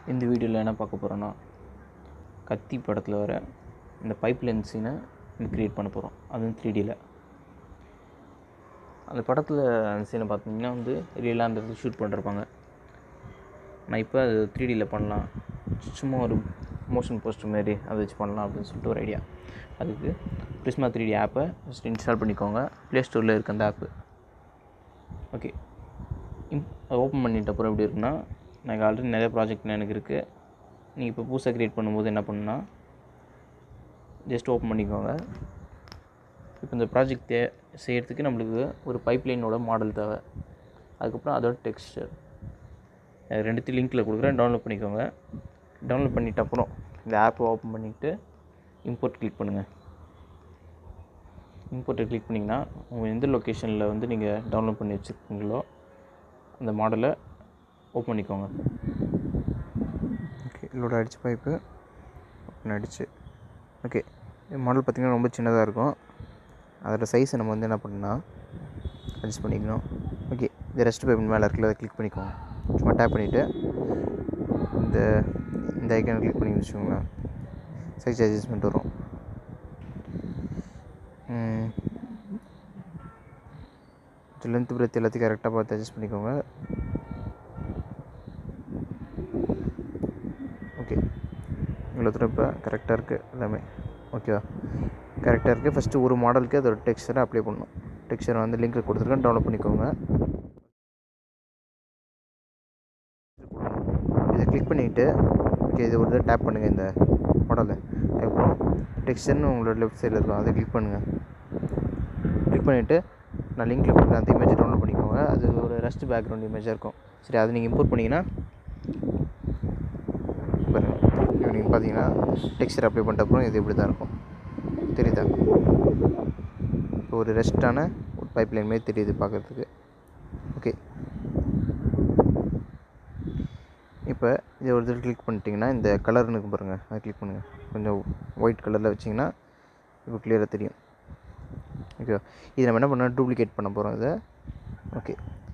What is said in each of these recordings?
இந்த வீடியோவில் என்ன பார்க்க போகிறோன்னா கத்தி படத்தில் வர இந்த பைப் லைன் சீனை க்ரியேட் பண்ண போகிறோம் அதுவும் த்ரீ டியில் அந்த படத்தில் அந்த சீனை பார்த்தீங்கன்னா வந்து ரியலாக அந்த இடத்துல ஷூட் பண்ணிருப்பாங்க நான் இப்போ அது த்ரீ டியில் பண்ணலாம் சும்மா ஒரு மோஷன் போஸ்டர் மாரி அதை வச்சு பண்ணலாம் அப்படின்னு சொல்லிட்டு ஒரு ஐடியா அதுக்கு ப்ரிஸ்மா த்ரீ டி ஆப்பை ஃபஸ்ட் இன்ஸ்டால் பண்ணிக்கோங்க ப்ளே ஸ்டோரில் இருக்க அந்த ஆப்பு ஓகே இம் ஓப்பன் பண்ணிட்ட அப்புறம் எப்படி இருக்குன்னா எனக்கு ஆல்ரெடி நிறைய ப்ராஜெக்ட் எனக்கு இருக்குது நீங்கள் இப்போ புதுசாக க்ரியேட் பண்ணும்போது என்ன பண்ணுன்னா ஜஸ்ட் ஓப்பன் பண்ணிக்கோங்க இப்போ இந்த ப்ராஜெக்ட் தே செய்கிறதுக்கு நம்மளுக்கு ஒரு பைப்லைனோட மாடல் தேவை அதுக்கப்புறம் அதோட டெக்ஸ்டர் ரெண்டுத்தையும் லிங்க்கில் கொடுக்குறேன் டவுன்லோட் பண்ணிக்கோங்க டவுன்லோட் பண்ணிட்ட அப்புறம் இந்த ஆப்பை ஓப்பன் பண்ணிவிட்டு இம்போர்ட் கிளிக் பண்ணுங்கள் இம்போர்ட்டை கிளிக் பண்ணிங்கன்னா உங்கள் எந்த லொக்கேஷனில் வந்து நீங்கள் டவுன்லோட் பண்ணி வச்சுருக்கீங்களோ அந்த மாடலை ஓப்பன் பண்ணிக்கோங்க ஓகே லோட் ஆகிடுச்சு பைப்பு ஓப்பன் ஆகிடுச்சு ஓகே மாடல் பார்த்திங்கன்னா ரொம்ப சின்னதாக இருக்கும் அதோட சைஸை நம்ம வந்து என்ன பண்ணணும்னா அட்ஜஸ்ட் பண்ணிக்கணும் ஓகே இந்த ரெஸ்ட் பைப் மேலே இருக்குல்ல அதை கிளிக் பண்ணிக்கோங்க சும்மா டேப் பண்ணிவிட்டு இந்த இந்த ஐக்கானை கிளிக் பண்ணி வச்சுக்கோங்களேன் சைஸ் அட்ஜஸ்ட்மெண்ட் வரும் லென்த் பிரெத் எல்லாத்தையும் கரெக்டாக பார்த்து அட்ஜஸ்ட் பண்ணிக்கோங்க ஓகே இவ்வளோ தூரம் இப்போ கரெக்டாக இருக்குது எல்லாமே ஓகேவா கரெக்டாக இருக்குது ஃபஸ்ட்டு ஒரு மாடலுக்கு அதோட டெக்ஸ்டரை அப்ளை பண்ணணும் டெக்ஸ்டரை வந்து லிங்க்கில் கொடுத்துருக்கேன் டவுன்லோட் பண்ணிக்கோங்க இதை கிளிக் பண்ணிவிட்டு ஓகே இது ஒரு டேப் பண்ணுங்கள் இந்த மாடலை அதுக்கப்புறம் டெக்ஸ்டர்னு உங்களோட லெஃப்ட் சைடில் இருக்கும் அதை கிளிக் பண்ணுங்கள் கிளிக் பண்ணிவிட்டு நான் லிங்க்கில் கொடுக்குற அந்த இமேஜை டவுன்லோட் பண்ணிக்கோங்க அது ஒரு ரெஸ்ட் பேக்ரவுண்ட் இமேஜாக இருக்கும் சரி அதை நீங்கள் இம்போர்ட் பண்ணிங்கன்னா பாருங்கள் இப்போ நீங்கள் பார்த்தீங்கன்னா டெக்ஸ்டர் அப்ளை பண்ணிட்ட அப்புறம் இது இப்படி தான் இருக்கும் தெரியுதா இப்போ ஒரு ரெஸ்ட்டான ஒரு பைப் லைன் மாரி தெரியுது பார்க்குறதுக்கு ஓகே இப்போ இதை ஒரு தடவை கிளிக் பண்ணிட்டீங்கன்னா இந்த கலர்னு இருக்கு பாருங்கள் அதை கிளிக் பண்ணுங்கள் கொஞ்சம் ஒயிட் கலரில் வச்சிங்கன்னா இப்போ கிளியராக தெரியும் ஓகே இது நம்ம என்ன பண்ணால் டூப்ளிகேட் பண்ண போகிறோம் இதை ஓகே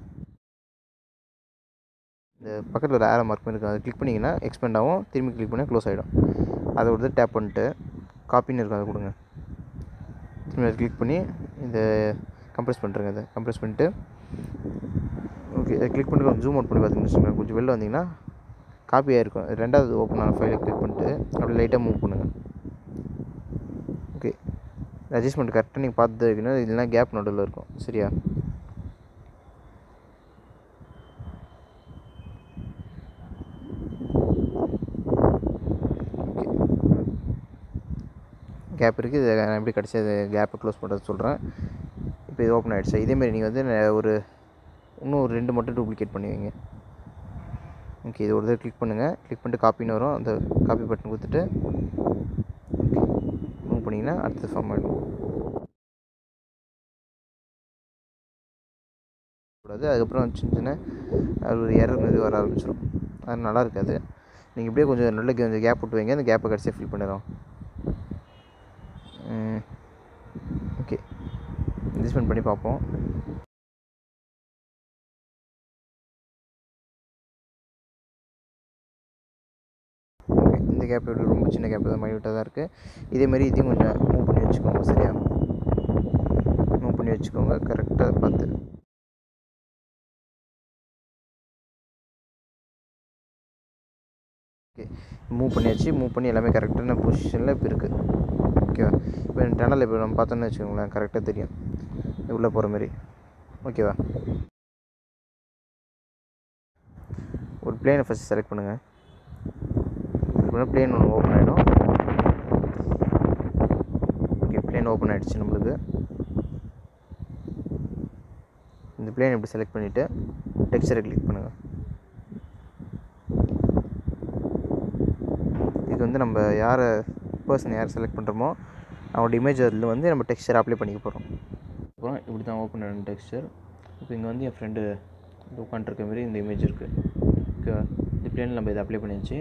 இந்த பக்கத்தில் ஒரு ஆரோ மார்க் இருக்கும் அதை கிளிக் பண்ணிங்கன்னா எக்ஸ்பெண்ட் ஆகும் திரும்பி கிளிக் பண்ணால் க்ளோஸ் ஆகிடும் அதை ஒரு டேப் பண்ணிட்டு காப்பின்னு இருக்கும் அதை கொடுங்க திரும்பி அதை கிளிக் பண்ணி இந்த கம்ப்ரெஸ் பண்ணுறேங்க இதை கம்ப்ரெஸ் பண்ணிட்டு ஓகே அதை கிளிக் பண்ணிட்டு கொஞ்சம் ஜூம் அவுட் பண்ணி பார்த்தீங்கன்னு வச்சுக்கோங்க கொஞ்சம் வெளில வந்தீங்கன்னா காப்பி ஆகிருக்கும் ரெண்டாவது ஓப்பன் ஆன ஃபைலை கிளிக் பண்ணிட்டு அப்படி லைட்டாக மூவ் பண்ணுங்கள் ஓகே அட்ஜஸ்ட்மெண்ட் கரெக்டாக நீங்கள் பார்த்து வைக்கணும் இல்லைனா கேப் நடுவில் இருக்கும் சரியா ஓகே கேப் இருக்குது இதை நான் எப்படி கடைசி அது கேப்பை க்ளோஸ் பண்ணுறது சொல்கிறேன் இப்போ இது ஓப்பன் ஆகிடுச்சு இதேமாரி நீங்கள் வந்து ஒரு இன்னும் ஒரு ரெண்டு மட்டும் டூப்ளிகேட் பண்ணி வைங்க ஓகே இது ஒரு தடவை கிளிக் பண்ணுங்கள் கிளிக் பண்ணிட்டு காப்பின்னு வரும் அந்த காப்பி பட்டன் கொடுத்துட்டு ஓகே மூவ் பண்ணிங்கன்னா அடுத்தது ஃபார்ம் ஆகிடும் கூடாது அதுக்கப்புறம் சின்ன சின்ன அது ஒரு எரர் மாதிரி வர ஆரம்பிச்சிடும் அது நல்லா இருக்காது நீங்கள் இப்படியே கொஞ்சம் நல்ல கொஞ்சம் கேப் விட்டு வைங்க அந்த கேப்பை கடைசியாக ஃபில் பண்ணிடும் ஓகே அட்ஜஸ்ட்மெண்ட் பண்ணி பார்ப்போம் ஓகே இந்த கேப் எப்படி ரொம்ப சின்ன கேப் தான் மைனூட்டாக தான் இருக்குது இதேமாரி இதையும் கொஞ்சம் மூவ் பண்ணி வச்சுக்கோங்க சரியா மூவ் பண்ணி வச்சுக்கோங்க கரெக்டாக பார்த்து ஓகே மூவ் பண்ணியாச்சு மூவ் பண்ணி எல்லாமே கரெக்டான பொசிஷனில் இப்போ இருக்குது ஓகேவா இப்போ டனல் இப்போ நம்ம பார்த்தோன்னு வச்சுக்கோங்களேன் கரெக்டாக தெரியும் உள்ளே போகிற மாதிரி ஓகேவா ஒரு பிளேனை ஃபஸ்ட்டு செலக்ட் பண்ணுங்கள் பிளேன் ஒன்று ஓப்பன் ஆகிடும் ஓகே பிளேன் ஓப்பன் ஆகிடுச்சு நம்மளுக்கு இந்த பிளேன் இப்படி செலக்ட் பண்ணிவிட்டு டெக்ஸ்டரை கிளிக் பண்ணுங்கள் இது வந்து நம்ம யாரை பர்சன் யார் செலக்ட் பண்ணுறோமோ அவங்களோட இமேஜ் அதில் வந்து நம்ம டெக்ஸ்டர் அப்ளை பண்ணிக்க போகிறோம் அப்புறம் இப்படி தான் ஓப்பன் ஆன டெக்ஸ்டர் இப்போ இங்கே வந்து என் ஃப்ரெண்டு உட்காண்ட்ருக்க மாரி இந்த இமேஜ் இருக்குது ஓகே இந்த பிளேனில் நம்ம இதை அப்ளை பண்ணியாச்சு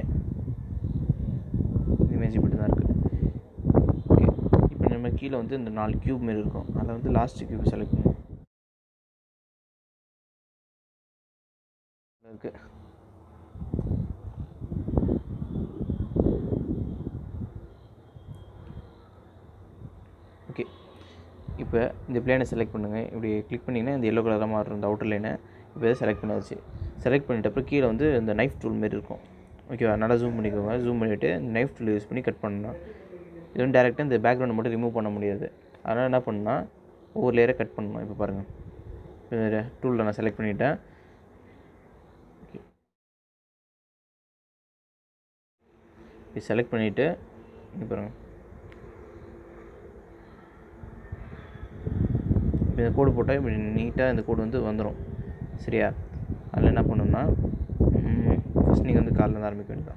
இமேஜ் இப்படி தான் இருக்குது ஓகே இப்போ நம்ம கீழே வந்து இந்த நாலு க்யூப் மாரி இருக்கும் அதில் வந்து லாஸ்ட் க்யூப் செலக்ட் பண்ணுவோம் இருக்குது இப்போ இந்த பிளேனை செலக்ட் பண்ணுங்கள் இப்படி கிளிக் பண்ணிங்கன்னா இந்த எல்லோ கலராக மாறும் இந்த அவுட்டர் லைனை இப்போ இதை செலக்ட் பண்ணியாச்சு செலக்ட் பண்ணிட்ட அப்புறம் கீழே வந்து இந்த நைஃப் டூல் மாரி இருக்கும் ஓகேவா நல்லா ஜூம் பண்ணிக்கோங்க ஜூம் பண்ணிவிட்டு நைஃப் டூல் யூஸ் பண்ணி கட் பண்ணணும் இது வந்து டேரெக்டாக இந்த பேக்ரவுண்டை மட்டும் ரிமூவ் பண்ண முடியாது அதனால் என்ன பண்ணால் ஒவ்வொரு லேயரை கட் பண்ணணும் இப்போ பாருங்கள் இப்போ இந்த டூலில் நான் செலக்ட் பண்ணிட்டேன் இப்போ செலக்ட் பண்ணிவிட்டு இங்கே பாருங்கள் இப்போ இந்த கோடு போட்டால் இப்படி நீட்டாக இந்த கோடு வந்து வந்துடும் சரியா அதில் என்ன பண்ணணும்னா ஃபஸ்ட் நீங்கள் வந்து காலில் இருந்து ஆரம்பிக்க வேண்டியதான்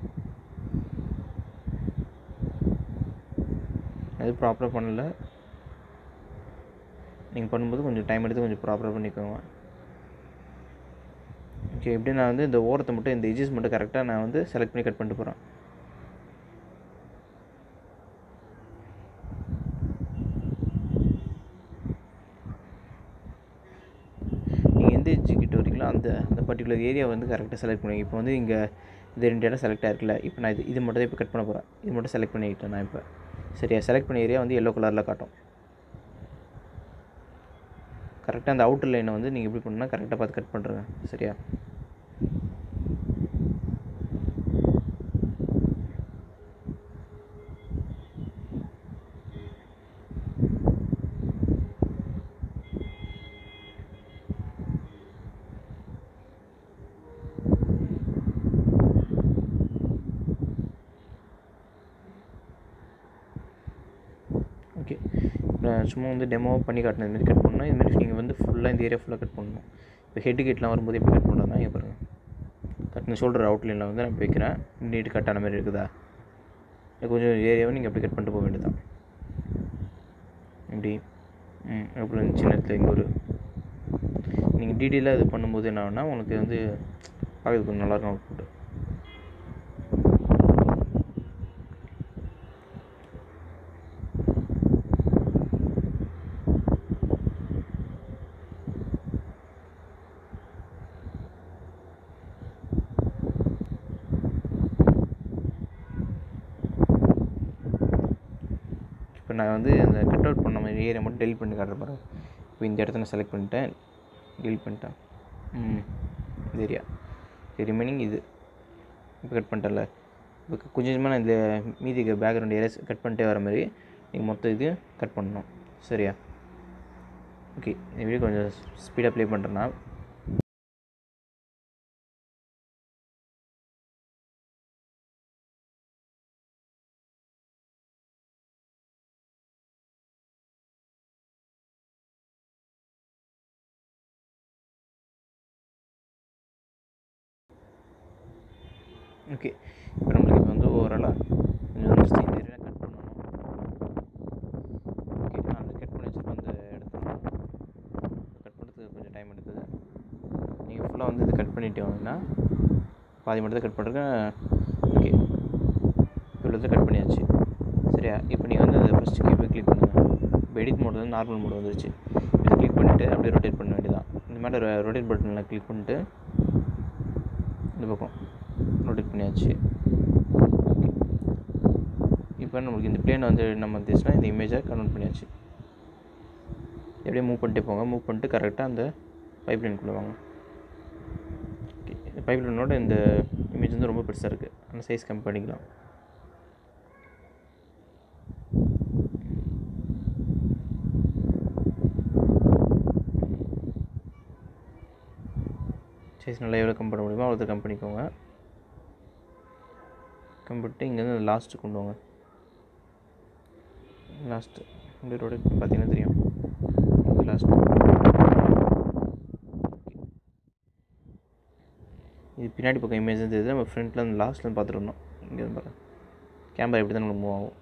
அது ப்ராப்பராக பண்ணல நீங்கள் பண்ணும்போது கொஞ்சம் டைம் எடுத்து கொஞ்சம் ப்ராப்பராக பண்ணிக்கோங்க ஓகே எப்படி நான் வந்து இந்த ஓரத்தை மட்டும் இந்த எஜஸ் மட்டும் கரெக்டாக நான் வந்து செலக்ட் பண்ணி கட் பண்ணிட்டு போகிறேன் நீங்கள் எந்த எஜ்ஜு கிட்ட வரீங்களோ அந்த அந்த பர்டிகுலர் ஏரியா வந்து கரெக்டாக செலக்ட் பண்ணுவீங்க இப்போ வந்து இங்கே இது ரெண்டு இடம் செலக்ட் ஆயிருக்குல்ல இப்போ நான் இது இது மட்டும் தான் இப்போ கட் பண்ண போகிறேன் இது மட்டும் செலக்ட் பண்ணிக்கிட்டேன் நான் இப்போ சரியா செலக்ட் பண்ண ஏரியா வந்து எல்லோ கலரில் காட்டும் கரெக்டாக அந்த அவுட்டர் லைனை வந்து நீங்கள் எப்படி பண்ணால் கரெக்டாக பார்த்து கட் பண்ணுறேங்க சரியா ஓகே நான் சும்மா வந்து டெமோ பண்ணி காட்டினது மாதிரி கட் பண்ணணும் இதுமாரி நீங்கள் வந்து ஃபுல்லாக இந்த ஏரியா ஃபுல்லாக கட் பண்ணணும் இப்போ ஹெட் கிட்லாம் வரும்போது எப்படி கட் பண்ணுறதுனா இங்கே பாருங்கள் கட் இந்த ஷோல்டர் அவுட்லைனில் வந்து நான் இப்ப வைக்கிறேன் நீட்டு கட் ஆன மாதிரி இருக்குதா இல்லை கொஞ்சம் ஏரியாவை நீங்கள் அப்படி கட் பண்ணிட்டு போக வேண்டியதான் இப்படி ம் அப்புறம் சின்ன இடத்துல இங்கே ஒரு நீங்கள் டீட்டெயிலாக இது பண்ணும்போது என்ன ஆகுனா உங்களுக்கு வந்து பார்க்கறதுக்கு கொஞ்சம் நல்லாயிருக்கும் அவுட்புட்டு இப்போ நான் வந்து அந்த கட் அவுட் பண்ண மாதிரி ஏரியா மட்டும் டெலிட் பண்ணி காட்டுற பாருங்க இப்போ இந்த இடத்த நான் செலக்ட் பண்ணிட்டேன் டெலிட் பண்ணிட்டேன் ம் இந்த ஏரியா ரிமைனிங் இது இப்போ கட் பண்ணிட்டேன்ல இப்போ கொஞ்சம் கொஞ்சமாக நான் இந்த மீதி பேக்ரவுண்ட் ஏரியாஸ் கட் பண்ணிட்டே வர மாதிரி நீங்கள் மொத்தம் இது கட் பண்ணணும் சரியா ஓகே இந்த வீடியோ கொஞ்சம் ஸ்பீடாக ப்ளே பண்ணுறேன்னா ஓகே இப்போ நம்மளுக்கு இப்போ வந்து ஓவராலாக கொஞ்சம் வந்துருச்சு இந்த ஏரியா கட் பண்ணணும் ஓகே நான் வந்து கட் பண்ணி வச்சிருப்பேன் அந்த இடத்துல கட் பண்ணுறதுக்கு கொஞ்சம் டைம் எடுக்குது நீங்கள் ஃபுல்லாக வந்து இது கட் பண்ணிட்டு வாங்கன்னா பாதி மட்டும் தான் கட் பண்ணுறேன் ஓகே இவ்வளோ கட் பண்ணியாச்சு சரியா இப்போ நீங்கள் வந்து அதை ஃபஸ்ட்டு கீப்பை கிளிக் பண்ணுங்கள் இப்போ எடிட் மோட் வந்து நார்மல் மோட் வந்துருச்சு இதை கிளிக் பண்ணிவிட்டு அப்படியே ரொட்டேட் பண்ண வேண்டியதான் இந்த மாதிரி ரொட்டேட் பட்டனில் கிளிக் பண்ணிட்டு இந்த பக்கம் ரொட்டேட் பண்ணியாச்சு ஓகே இப்போ நம்மளுக்கு இந்த பிளேன் வந்து நம்ம வந்துச்சுன்னா இந்த இமேஜை கன்வெர்ட் பண்ணியாச்சு எப்படியே மூவ் பண்ணிட்டே போங்க மூவ் பண்ணிட்டு கரெக்டாக அந்த பைப் லைனுக்குள்ளே வாங்க ஓகே இந்த பைப் லைனோட இந்த இமேஜ் வந்து ரொம்ப பெருசாக இருக்குது அந்த சைஸ் கம்மி பண்ணிக்கலாம் சைஸ் நல்லா எவ்வளோ கம் பண்ண முடியுமோ அவ்வளோ கம் பண்ணிக்கோங்க கம் பண்ணிட்டு இங்கேருந்து லாஸ்ட்டு கொண்டு வாங்க லாஸ்ட்டு இப்படி ரோடு பார்த்தீங்கன்னா தெரியும் லாஸ்ட்டு இது பின்னாடி பக்கம் இமேஜ் தெரியுது நம்ம ஃப்ரண்ட்டில் அந்த லாஸ்ட்டில் பார்த்துருந்தோம் இங்கே பாருங்க கேமரா எப்படி தான் நம்மளுக்கு மூவ் ஆகும்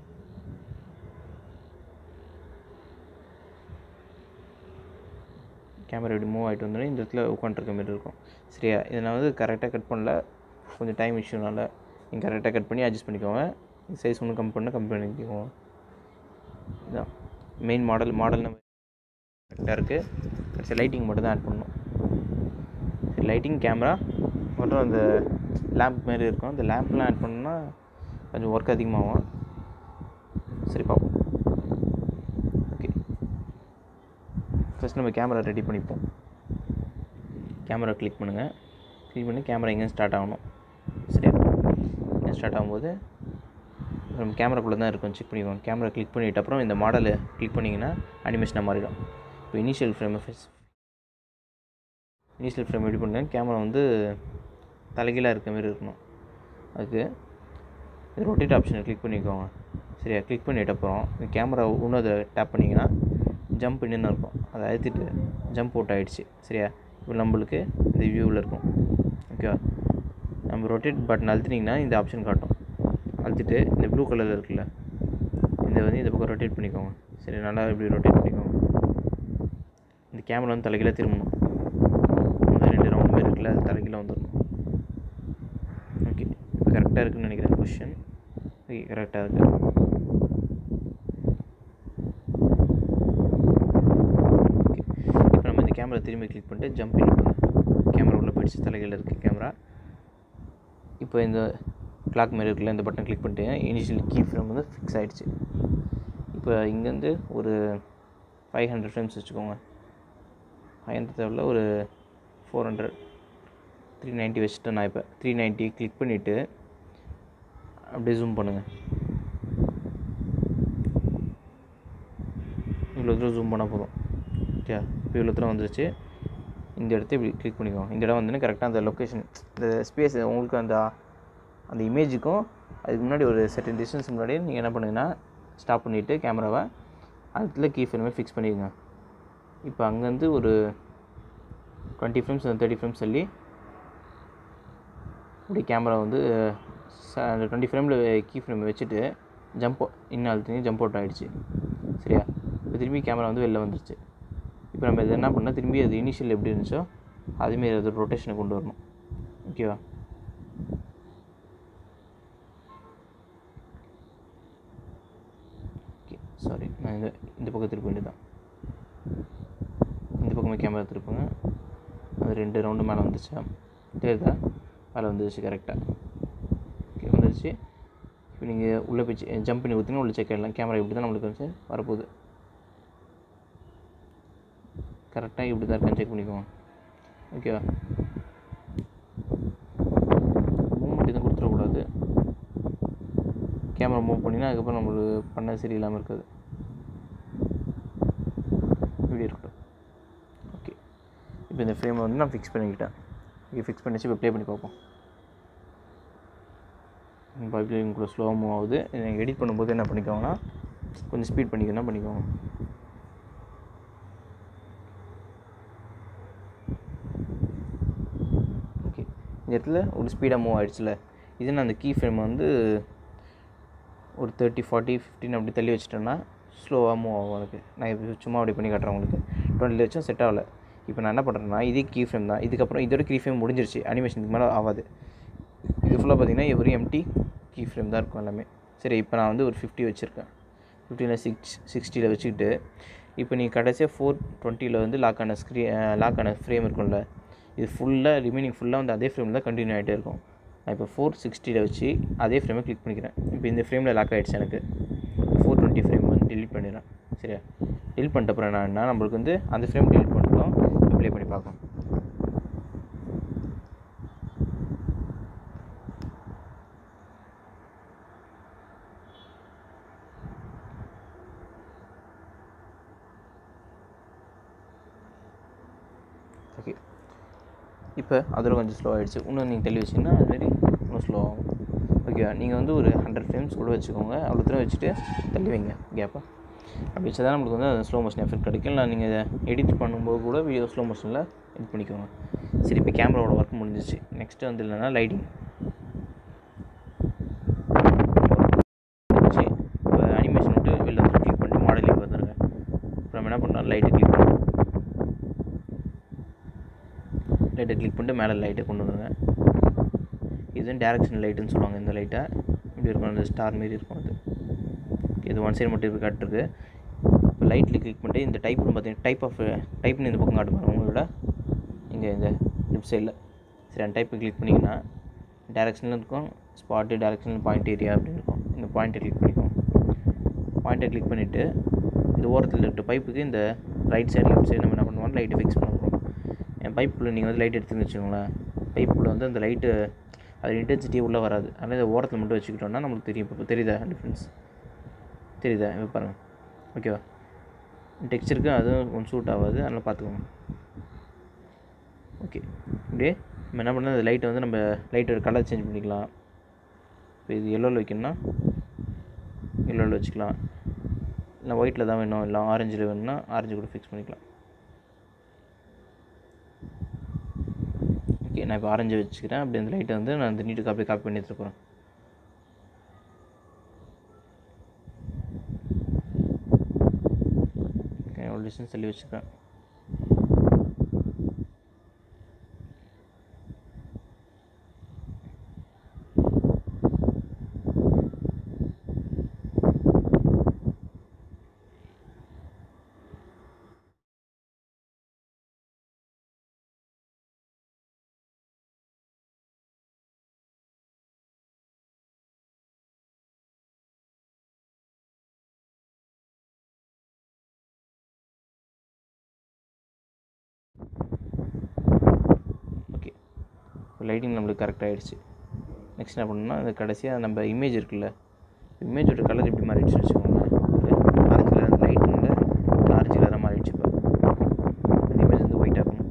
கேமரா இப்படி மூவ் ஆகிட்டு வந்தோடனே இந்த இடத்துல உட்காந்துருக்க மாதிரி இருக்கும் சரியா இதை நான் வந்து கரெக்டாக கட் பண்ணல கொஞ்சம் டைம் இஷ்யூனால நீங்கள் கரெக்டாக கட் பண்ணி அட்ஜஸ்ட் பண்ணிக்கோங்க சைஸ் ஒன்று கம் பண்ணால் கம் பண்ணிக்கோங்க இதான் மெயின் மாடல் மாடல் நம்ம கரெக்டாக இருக்குது கடைசி லைட்டிங் மட்டும் தான் ஆட் பண்ணணும் லைட்டிங் கேமரா மற்றும் அந்த லேம்ப் மாரி இருக்கும் அந்த லேம்ப்லாம் ஆட் பண்ணோம்னா கொஞ்சம் ஒர்க் அதிகமாகும் சரி பார்ப்போம் ஓகே ஃபஸ்ட் நம்ம கேமரா ரெடி பண்ணிப்போம் கேமரா கிளிக் பண்ணுங்கள் கிளிக் பண்ணி கேமரா எங்கே ஸ்டார்ட் ஆகணும் சரியா எங்கே ஸ்டார்ட் ஆகும்போது நம்ம கேமராக்குள்ளே தான் இருக்கும் செக் பண்ணிக்கோங்க கேமரா கிளிக் பண்ணிட்ட அப்புறம் இந்த மாடலை கிளிக் பண்ணிங்கன்னா அனிமேஷனாக மாறிடும் இப்போ இனிஷியல் ஃப்ரேம் இனிஷியல் ஃப்ரேம் எப்படி பண்ணுங்க கேமரா வந்து தலைகீழாக இருக்க மாதிரி இருக்கணும் அதுக்கு ரொட்டேட் ஆப்ஷனை கிளிக் பண்ணிக்கோங்க சரியா கிளிக் பண்ணிட்ட அப்புறம் இந்த கேமரா இன்னும் அதை டேப் பண்ணிங்கன்னா ஜம்ப் இன்னும் இருக்கும் அதை அழுத்திட்டு ஜம்ப் அவுட் ஆகிடுச்சு சரியா இப்போ நம்மளுக்கு இந்த வியூவில் இருக்கும் ஓகேவா நம்ம ரொட்டேட் பட்டன் அழுத்தினீங்கன்னா இந்த ஆப்ஷன் காட்டும் அழுத்திட்டு இந்த ப்ளூ கலரில் இருக்குல்ல இந்த வந்து இந்த பக்கம் ரொட்டேட் பண்ணிக்கோங்க சரி நல்லா இப்படி ரொட்டேட் பண்ணிக்கோங்க இந்த கேமரா வந்து தலைகீழாக திரும்பணும் இந்த ரெண்டு ரவுண்ட் மாதிரி இருக்குல்ல அது தலைகீழாக வந்துடணும் ஓகே இப்போ கரெக்டாக இருக்குன்னு நினைக்கிறேன் கொஷின் ஓகே கரெக்டாக இருக்கு ஓகே இப்போ நம்ம இந்த கேமரா திரும்பி கிளிக் பண்ணிட்டு ஜம்ப் இன் பண்ணணும் கேமரா உள்ளே போயிடுச்சு தலைகீழ இருக்குது கேமரா இப்போ இந்த கிளாக் மாதிரி இருக்குல்ல இந்த பட்டன் கிளிக் பண்ணிட்டு இனிஷியல் கீ ஃப்ரேம் வந்து ஃபிக்ஸ் ஆகிடுச்சு இப்போ இங்கேருந்து ஒரு ஃபைவ் ஹண்ட்ரட் ஃப்ரேம்ஸ் வச்சுக்கோங்க ஃபைவ் ஹண்ட்ரட் தேவையில்ல ஒரு ஃபோர் ஹண்ட்ரட் த்ரீ நைன்ட்டி வச்சுட்டேன் நான் இப்போ த்ரீ நைன்ட்டி கிளிக் பண்ணிவிட்டு அப்படியே ஜூம் பண்ணுங்கள் இவ்வளோ தூரம் ஜூம் பண்ணால் போதும் ஓகே இப்போ இவ்வளோ தூரம் வந்துருச்சு இந்த இடத்த இப்படி கிளிக் பண்ணிக்கோங்க இந்த இடம் வந்து கரெக்டாக அந்த லொக்கேஷன் இந்த ஸ்பேஸ் உங்களுக்கு அந்த அந்த இமேஜுக்கும் அதுக்கு முன்னாடி ஒரு செட்டன் டிஸ்டன்ஸ் முன்னாடியே நீங்கள் என்ன பண்ணுங்கன்னா ஸ்டாப் பண்ணிவிட்டு கேமராவை அதுல கீ ஃப்ரேமே ஃபிக்ஸ் பண்ணிடுங்க இப்போ அங்கேருந்து ஒரு டுவெண்ட்டி ஃப்ரேம்ஸ் தேர்ட்டி ஃப்ரேம்ஸ் சொல்லி இப்படி கேமரா வந்து ச- அந்த டுவெண்ட்டி ஃப்ரேமில் கீ ஃப்ரேம் வச்சுட்டு ஜம்ப் இன்னும் அழுத்தி ஜம்ப் அவுட் ஆகிடுச்சு சரியா இப்போ திரும்பி கேமரா வந்து வெளில வந்துருச்சு இப்போ நம்ம இது என்ன பண்ணால் திரும்பி அது இனிஷியல் எப்படி இருந்துச்சோ அதுமாரி அது ரொட்டேஷனை கொண்டு வரணும் ஓகேவா ஓகே சாரி நான் இந்த இந்த பக்கம் திருப்ப வேண்டியதான் இந்த பக்கமே கேமரா திருப்புங்க அது ரெண்டு ரவுண்டு மேலே வந்துச்சா தெரியுதா மேலே வந்துருச்சு கரெக்டாக ஓகே வந்துருச்சு இப்போ நீங்கள் உள்ளே போய் ஜம்ப் பண்ணி ஊற்றினா உள்ள செக் ஆகிடலாம் கேமரா இப்படி தான் நம்மளுக்கு வந்து வரப்போகுது கரெக்டாக இப்படி தான் இருக்கான்னு செக் பண்ணிக்கோங்க ஓகேவா மூவ்மெண்ட் எதுவும் கொடுத்துடக்கூடாது கேமரா மூவ் பண்ணினா அதுக்கப்புறம் நம்மளுக்கு பண்ண சரியில்லாமல் இருக்காது இப்படி இருக்கட்டும் ஓகே இப்போ இந்த ஃப்ரேமை வந்து நான் ஃபிக்ஸ் பண்ணிக்கிட்டேன் இங்கே ஃபிக்ஸ் பண்ணிச்சு இப்போ ப்ளே பண்ணி பார்ப்போம் பைப்லைன் கூட ஸ்லோ மூவ் ஆகுது நீங்கள் எடிட் பண்ணும்போது என்ன பண்ணிக்கோங்கன்னா கொஞ்சம் ஸ்பீட் பண்ணிக்கணும் பண்ணிக்கோங்க ஓகே இந்த இடத்துல ஒரு ஸ்பீடாக மூவ் ஆயிடுச்சுல இது நான் அந்த கீ ஃப்ரேம் வந்து ஒரு தேர்ட்டி ஃபார்ட்டி ஃபிஃப்டின் அப்படி தள்ளி வச்சிட்டேன்னா ஸ்லோவாக மூவ் ஆகும் எனக்கு நான் இப்போ சும்மா அப்படி பண்ணி காட்டுறேன் உங்களுக்கு டுவெண்ட்டில் வச்சும் செட் ஆகலை இப்போ நான் என்ன பண்ணுறேன்னா இதே கீ ஃப்ரேம் தான் இதுக்கப்புறம் இதோட கீ ஃப்ரேம் முடிஞ்சிருச்சு அனிமேஷனுக்கு மேலே ஆகாது இது ஃபுல்லாக பார்த்தீங்கன்னா ஒரு எம்டி கீ ஃப்ரேம் தான் இருக்கும் எல்லாமே சரி இப்போ நான் வந்து ஒரு ஃபிஃப்டி வச்சுருக்கேன் ஃபிஃப்டியில் சிக்ஸ் சிக்ஸ்டியில் வச்சுக்கிட்டு இப்போ நீ கடைசியாக ஃபோர் டுவெண்ட்டியில் வந்து லாக் ஆன ஸ்க்ரீ லாக் ஆன ஃப்ரேம் இருக்கும்ல இது ஃபுல்லாக ரிமைனிங் ஃபுல்லாக வந்து அதே ஃப்ரேமில் தான் கண்டினியூ ஆகிட்டே இருக்கும் நான் இப்போ ஃபோர் சிக்ஸ்டியில் வச்சு அதே ஃப்ரேமை கிளிக் பண்ணிக்கிறேன் இப்போ இந்த ஃப்ரேமில் லாக் ஆகிடுச்சு எனக்கு ஃபோர் டுவெண்ட்டி ஃப்ரேம் வந்து delete பண்ணிடுறேன் சரியா delete பண்ணிட்ட அப்புறம் நான் என்ன நம்மளுக்கு வந்து அந்த ஃப்ரேம் delete பண்ணிட்டோம் ப்ளே பண்ணி பார்க்கலாம் ஓகே இப்போ அதில் கொஞ்சம் ஸ்லோ ஆகிடுச்சு இன்னும் நீங்கள் தள்ளி வச்சிங்கன்னா அதுமாரி இன்னும் ஸ்லோ ஆகும் ஓகேவா நீங்கள் வந்து ஒரு ஹண்ட்ரட் ஃப்ரேம்ஸ் கூட வச்சுக்கோங்க அவ்வளோ தூரம் வச்சுட்டு தள்ளி வைங்க கேப்பை அப்படி வச்சா தான் நம்மளுக்கு வந்து அந்த ஸ்லோ மோஷன் எஃபெக்ட் கிடைக்கும் இல்லை நீங்கள் எடிட் பண்ணும்போது கூட வீடியோ ஸ்லோ மோஷனில் எடிட் பண்ணிக்கோங்க சரி இப்போ கேமராவோட ஒர்க் முடிஞ்சிச்சு நெக்ஸ்ட்டு வந்து இல்லைன்னா லைட்டிங் முடிஞ்சிச்சு இப்போ அனிமேஷன் விட்டு வெளில வந்து கிளிக் பண்ணிட்டு மாடலிங் வந்துருங்க இப்போ நம்ம என்ன பண்ணலாம் லைட்டை கிளிக் பண்ணுவோம் லைட்டை கிளிக் பண்ணிட்டு மேலே லைட்டை கொண்டு வந்துருங்க இது டேரக்ஷன் லைட்டுன்னு சொல்லுவாங்க இந்த லைட்டை இப்படி இருக்கும் அந்த ஸ்டார் மாரி இருக்கும் அது இது ஒன் சைடு மட்டும் இப்படி காட்டுருக்கு இப்போ லைட்டில் கிளிக் பண்ணிட்டு இந்த டைப்னு பார்த்தீங்கன்னா டைப் ஆஃப் டைப்னு இந்த பக்கம் காட்டுப்பாங்க உங்களோட இங்கே இந்த லெஃப்ட் சைடில் சரி அந்த டைப்பை கிளிக் பண்ணிங்கன்னா டேரக்ஷனில் இருக்கும் ஸ்பாட்டு டேரக்ஷன் பாயிண்ட் ஏரியா அப்படின்னு இருக்கும் இந்த பாயிண்ட்டை கிளிக் பண்ணிக்கோங்க பாயிண்ட்டை கிளிக் பண்ணிவிட்டு இந்த ஓரத்தில் இருக்க பைப்புக்கு இந்த ரைட் சைடு லெஃப்ட் சைடு நம்ம என்ன பண்ணுவோம் லைட்டை ஃபிக்ஸ் பண்ண போகிறோம் என் பைப்பில் நீங்கள் வந்து லைட் எடுத்துன்னு வச்சுக்கோங்களேன் பைப்பில் வந்து அந்த லைட்டு அது இன்டென்சிட்டியே உள்ளே வராது அதனால் இதை ஓரத்தில் மட்டும் வச்சுக்கிட்டோம்னா நம்மளுக்கு தெரியும் இப்போ தெரியுதா டிஃப்ரென்ஸ் தெரியுதா இப்போ பாருங்கள் ஓகேவா டெக்ஸ்சருக்கு அதுவும் கொஞ்சம் சூட் ஆகாது அதனால் பார்த்துக்கோங்க ஓகே இப்படியே நம்ம என்ன பண்ணால் அந்த லைட்டை வந்து நம்ம லைட்டோட கலர் சேஞ்ச் பண்ணிக்கலாம் இப்போ இது எல்லோவில் வைக்கணும்னா எல்லோவில் வச்சுக்கலாம் இல்லை ஒயிட்டில் தான் வேணும் இல்லை ஆரஞ்சில் வேணும்னா ஆரஞ்சு கூட ஃபிக்ஸ் பண்ணிக்கலாம் ஓகே நான் இப்போ ஆரஞ்சு வச்சுக்கிறேன் அப்படி அந்த லைட்டை வந்து நான் இந்த நீட்டு காப்பி காப்பி பண்ணி எடுத்துகிட்டு போகிறேன் எவ்வளோ டிஸ்டன்ஸ் தள்ளி வச்சுக்கிறேன் ஓகே இப்போ லைட்டிங் நம்மளுக்கு கரெக்ட் ஆகிடுச்சு நெக்ஸ்ட் என்ன பண்ணணும்னா அந்த கடைசியாக நம்ம இமேஜ் இருக்குல்ல இமேஜோட கலர் எப்படி மாறிடுச்சு வச்சுக்கோங்களேன் ஆரஞ்சு கலர் லைட்டில் ஆரஞ்சு கலராக மாறிடுச்சு இப்போ அந்த இமேஜ் வந்து ஒயிட் ஆகணும்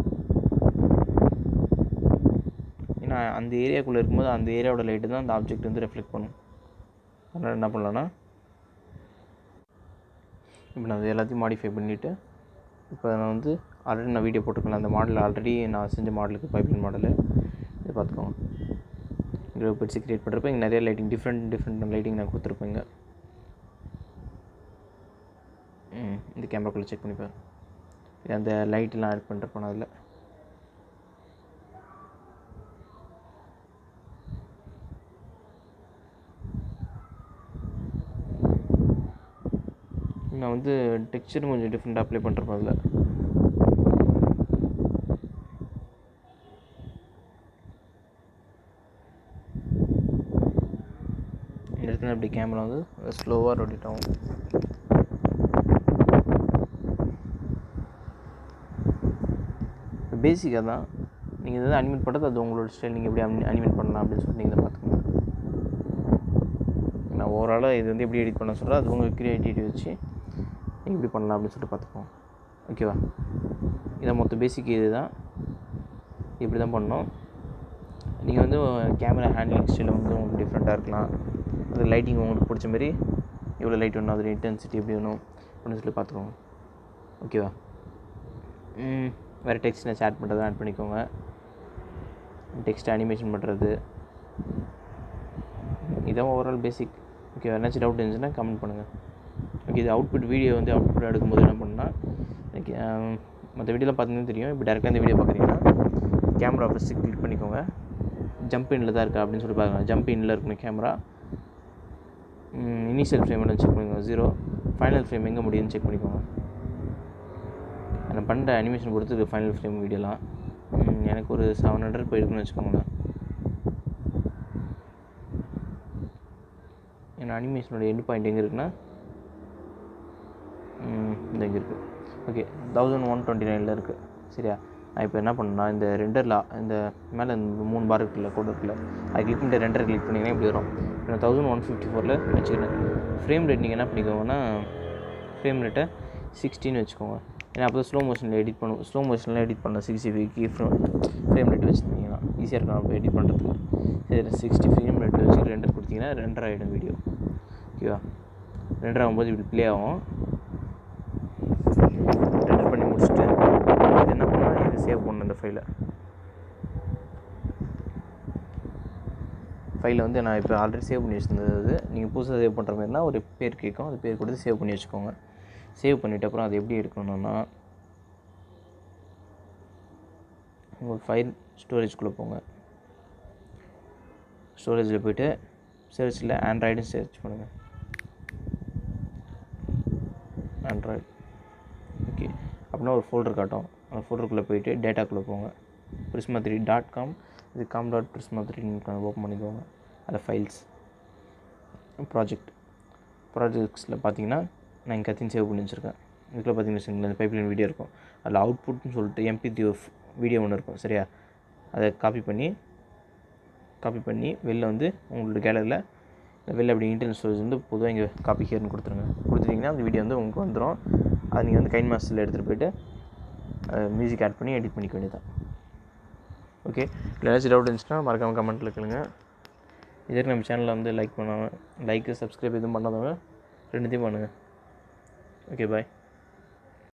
ஏன்னா அந்த ஏரியாக்குள்ளே இருக்கும்போது அந்த ஏரியாவோட லைட்டு தான் அந்த ஆப்ஜெக்ட் வந்து ரெஃப்ளெக்ட் பண்ணும் அதனால் என்ன பண்ணலான்னா இப்போ நான் அது எல்லாத்தையும் மாடிஃபை பண்ணிவிட்டு இப்போ நான் வந்து ஆல்ரெடி நான் வீடியோ போட்டிருக்கேன் அந்த மாடல் ஆல்ரெடி நான் செஞ்ச மாடலுக்கு பைப்லைன் மாடலு இதை பார்த்துக்கோங்க இங்கே பெட்ஸு க்ரியேட் பண்ணுறப்ப இங்கே நிறைய லைட்டிங் டிஃப்ரெண்ட் டிஃப்ரெண்ட் லைட்டிங் நான் கொடுத்துருப்பேன் இங்கே ம் இந்த கேமராக்குள்ளே செக் பண்ணிப்பேன் இது அந்த லைட்டெல்லாம் ஆட் பண்ணுறப்ப நான் அதில் நான் வந்து டெக்ஸ்சரும் கொஞ்சம் டிஃப்ரெண்ட்டாக அப்ளை பண்ணுறப்ப அதில் இந்த இடத்துல அப்படி கேமரா வந்து ஸ்லோவாக ரொட்டேட் ஆகும் பேசிக்காக தான் நீங்கள் எதாவது அனிமேட் பண்ணுறது அது உங்களோட ஸ்டைல் நீங்கள் எப்படி அனிமேட் பண்ணலாம் அப்படின்னு சொல்லிட்டு நீங்கள் பார்த்துக்கோங்க நான் ஓவராலாக இது வந்து எப்படி எடிட் பண்ண சொல்கிறேன் அது உங்கள் க்ரியேட்டிவிட்டி வச்சு நீங்கள் எப்படி பண்ணலாம் அப்படின்னு சொல்லிட்டு பார்த்துப்போம் ஓகேவா இதான் மொத்த பேசிக் இது தான் இப்படி தான் பண்ணணும் நீங்கள் வந்து கேமரா ஹேண்ட்லிங் ஸ்டைல் வந்து உங்களுக்கு டிஃப்ரெண்ட்டாக இருக்கலாம் அது லைட்டிங் உங்களுக்கு பிடிச்ச மாதிரி எவ்வளோ லைட் வேணும் அதோட இன்டென்சிட்டி எப்படி வேணும் அப்படின்னு சொல்லி பார்த்துக்கோங்க ஓகேவா வேறு டெக்ஸ்ட் நான் ஆட் பண்ணுறதை ஆட் பண்ணிக்கோங்க டெக்ஸ்ட் அனிமேஷன் பண்ணுறது இதான் ஓவரால் பேசிக் ஓகே என்னாச்சும் டவுட் இருந்துச்சுன்னா கமெண்ட் பண்ணுங்கள் ஓகே இது அவுட்புட் வீடியோ வந்து அவுட்புட் எடுக்கும்போது என்ன பண்ணால் எனக்கு மற்ற வீடியோலாம் பார்த்தீங்கன்னா தெரியும் இப்போ டேரெக்டாக இந்த வீடியோ பார்க்குறீங்கன்னா கேமரா ஃபஸ்ட்டு கிளிக் பண்ணிக்கோங்க ஜம்ப் இனில் தான் இருக்கா அப்படின்னு சொல்லி பாருங்கள் ஜம்ப் இனில் இருக்கணும் கேமரா இனிஷியல் ஃப்ரேம் என்ன செக் பண்ணிக்கோங்க ஜீரோ ஃபைனல் ஃப்ரேம் எங்கே முடியும்னு செக் பண்ணிக்கோங்க நான் பண்ணுற அனிமேஷன் பொறுத்து ஃபைனல் ஃப்ரேம் வீடியோலாம் எனக்கு ஒரு செவன் ஹண்ட்ரட் போயிருக்குன்னு வச்சுக்கோங்களேன் என் அனிமேஷனோட எண்ட் பாயிண்ட் எங்கே இருக்குன்னா இந்த இங்கே இருக்குது ஓகே தௌசண்ட் ஒன் டுவெண்ட்டி நைனில் இருக்குது சரியா நான் இப்போ என்ன பண்ணேன்னா இந்த ரெண்டரில் இந்த மேலே இந்த மூணு பார் இருக்குல்ல கோடு இருக்குல்ல அது கிளிக் பண்ணிட்டு ரெண்டரை கிளிக் பண்ணிங்கன்னா இப்படி வரும் இப்போ நான் தௌசண்ட் ஒன் ஃபிஃப்டி ஃபோரில் வச்சுக்கிறேன் ஃப்ரேம் ரேட் நீங்கள் என்ன பண்ணிக்கோங்கன்னா ஃப்ரேம் ரேட்டை சிக்ஸ்டின்னு வச்சுக்கோங்க ஏன்னா அப்போ ஸ்லோ மோஷனில் எடிட் பண்ணுவோம் ஸ்லோ மோஷனில் எடிட் பண்ண சிக்ஸ் ஜிபிக்கு ஃப்ரேம் ரேட் வச்சுருந்தீங்கன்னா ஈஸியாக இருக்கும் அப்போ எடிட் பண்ணுறதுக்கு சரி சிக்ஸ்டி ஃப்ரேம் ரேட் வச்சு ரெண்டர் கொடுத்தீங்கன்னா ரெண்டரை ஆகிடும் வீடியோ ஓகேவா ரெண்டரை ஆகும்போது இப்படி ப்ளே ஆகும் ரெண்டர் பண்ணி முடிச்சுட்டு இது என்ன பண்ணால் இது சேவ் பண்ணணும் இந்த ஃபைலை ஃபைலை வந்து நான் இப்போ ஆல்ரெடி சேவ் பண்ணி வச்சுருந்தது நீங்கள் புதுசாக சேவ் பண்ணுற மாதிரினா ஒரு பேர் கேட்கும் அது பேர் கொடுத்து சேவ் பண்ணி வச்சுக்கோங்க சேவ் பண்ணிவிட்டு அப்புறம் அது எப்படி எடுக்கணும்னா உங்கள் ஃபைல் ஸ்டோரேஜ்குள்ளே போங்க ஸ்டோரேஜில் போய்ட்டு சர்ச்சில் ஆண்ட்ராய்டுன்னு சர்ச் பண்ணுங்கள் ஆண்ட்ராய்டு ஓகே அப்படின்னா ஒரு ஃபோல்டர் காட்டும் அந்த ஃபோல்டருக்குள்ளே போயிட்டு டேட்டாக்குள்ளே போங்க ப்ரிஸ்மா த்ரீ டாட் காம் இது காம் டாட் ப்ரிஸ்மா த்ரீன்னு ஓப்பன் பண்ணிக்கோங்க அதில் ஃபைல்ஸ் ப்ராஜெக்ட் ப்ராஜெக்ட்ஸில் பார்த்தீங்கன்னா நான் இங்கே கத்தின்னு சேவ் பண்ணி வச்சுருக்கேன் இதுக்குள்ள பார்த்தீங்கன்னு வச்சுக்கோங்களேன் இந்த பைப்லைன் வீடியோ இருக்கும் அதில் அவுட்புட்னு சொல்லிட்டு எம்பி த்ரீ வீடியோ ஒன்று இருக்கும் சரியா அதை காப்பி பண்ணி காப்பி பண்ணி வெளில வந்து உங்களோட கேலரியில் வெளில அப்படி இன்டர்னல் ஸ்டோரேஜ் வந்து பொதுவாக இங்கே காப்பி ஹியர்னு கொடுத்துருங்க கொடுத்துட்டிங்கன்னா அந்த வீடியோ வந்து உங்களுக்கு வந்துடும் அது நீங்கள் வந்து கைன் மாஸ்டரில் எடுத்துகிட்டு போயிட்டு மியூசிக் ஆட் பண்ணி எடிட் பண்ணிக்க வேண்டியதான் ஓகே இல்லை ஏதாச்சும் டவுட் இருந்துச்சுன்னா மறக்காமல் கமெண்ட்டில் கேளுங்க இதற்கு நம்ம சேனலில் வந்து லைக் பண்ணாமல் லைக்கு சப்ஸ்கிரைப் எதுவும் பண்ணாதவங்க ரெண்டுத்தையும் பண்ணுங்கள் ஓகே பாய்